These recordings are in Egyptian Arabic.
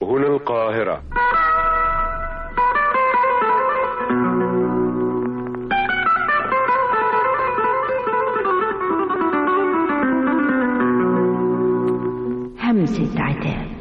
سبل القاهرة همسة عتاب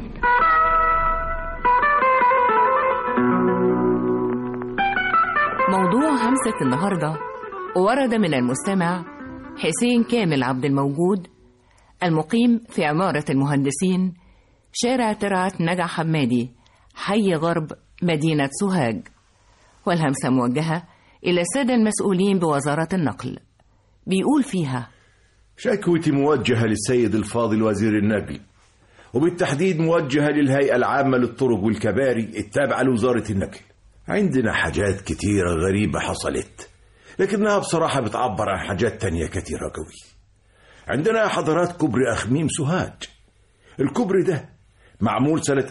موضوع همسة النهاردة ورد من المستمع حسين كامل عبد الموجود المقيم في عمارة المهندسين شارع ترعة نجع حمادي حي غرب مدينة سوهاج والهمسة موجهة إلى السادة المسؤولين بوزارة النقل بيقول فيها شكوتي موجهة للسيد الفاضل وزير النقل وبالتحديد موجهة للهيئة العامة للطرق والكباري التابعة لوزارة النقل عندنا حاجات كتيرة غريبة حصلت لكنها بصراحة بتعبر عن حاجات تانية كتيرة قوي عندنا يا حضرات كوبري أخميم سوهاج الكوبري ده معمول سنة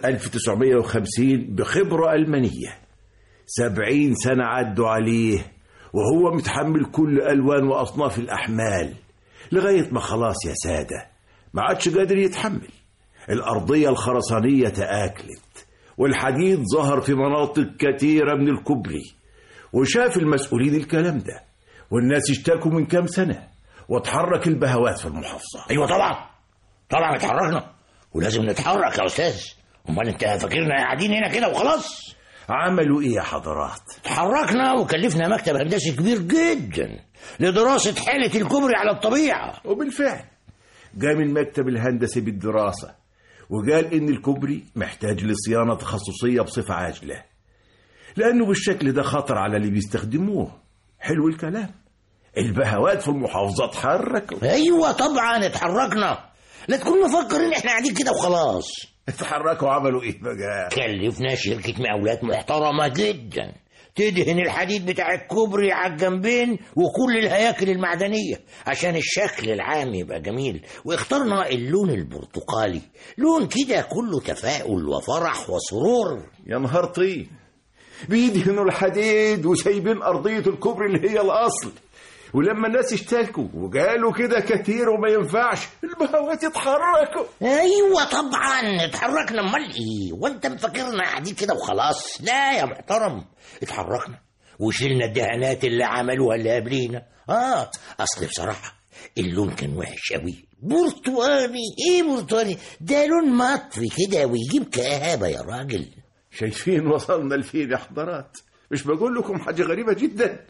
1950 بخبرة ألمانية سبعين سنة عدوا عليه وهو متحمل كل ألوان وأصناف الأحمال لغاية ما خلاص يا سادة ما عادش قادر يتحمل الأرضية الخرسانية تآكلت والحديد ظهر في مناطق كثيرة من الكوبري وشاف المسؤولين الكلام ده والناس اشتكوا من كام سنة وتحرك البهوات في المحافظة ايوه طبعا طبعا اتحركنا ولازم نتحرك يا استاذ امال انت فاكرنا قاعدين هنا كده وخلاص عملوا ايه يا حضرات اتحركنا وكلفنا مكتب هندسي كبير جدا لدراسة حالة الكوبري على الطبيعة وبالفعل قام المكتب الهندسي بالدراسة وقال إن الكوبري محتاج لصيانة تخصصية بصفة عاجلة لأنه بالشكل ده خطر على اللي بيستخدموه حلو الكلام البهوات في المحافظة اتحركوا ايوه طبعا اتحركنا لا تكون مفكر ان احنا قاعدين كده وخلاص اتحركوا عملوا ايه بقى كلفنا شركة مقاولات محترمة جدا تدهن الحديد بتاع الكوبري على الجنبين وكل الهياكل المعدنية عشان الشكل العام يبقى جميل واخترنا اللون البرتقالي لون كده كله تفاؤل وفرح وسرور يا نهار طين بيدهنوا الحديد وسايبين أرضية الكوبري اللي هي الأصل ولما الناس اشتكوا وقالوا كده كتير وما ينفعش البهوات اتحركوا ايوه طبعا اتحركنا امال ايه وانت مفكرنا قاعدين كده وخلاص لا يا محترم اتحركنا وشلنا الدهانات اللي عملوها اللي قبلينا اه اصل بصراحه اللون كان وحش قوي برتقاني ايه برتقاني ده لون مطفي كده ويجيب كآبة يا راجل شايفين وصلنا لفين يا حضرات مش بقول لكم حاجة غريبة جدا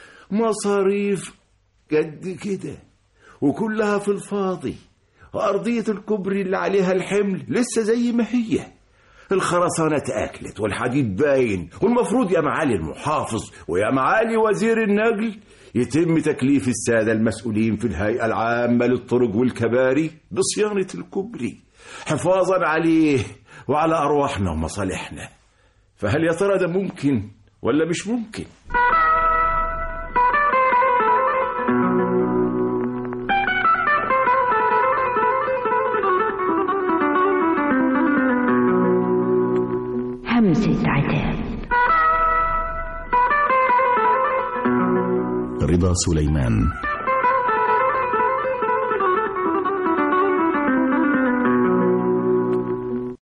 مصاريف قد كده وكلها في الفاضي وأرضية الكوبري اللي عليها الحمل لسه زي ما هي الخرسانة اتأكلت والحديد باين والمفروض يا معالي المحافظ ويا معالي وزير النقل يتم تكليف السادة المسؤولين في الهيئة العامة للطرق والكباري بصيانة الكوبري حفاظا عليه وعلى أرواحنا ومصالحنا فهل يا ترى ده ممكن ولا مش ممكن؟ همسة عتاب رضا سليمان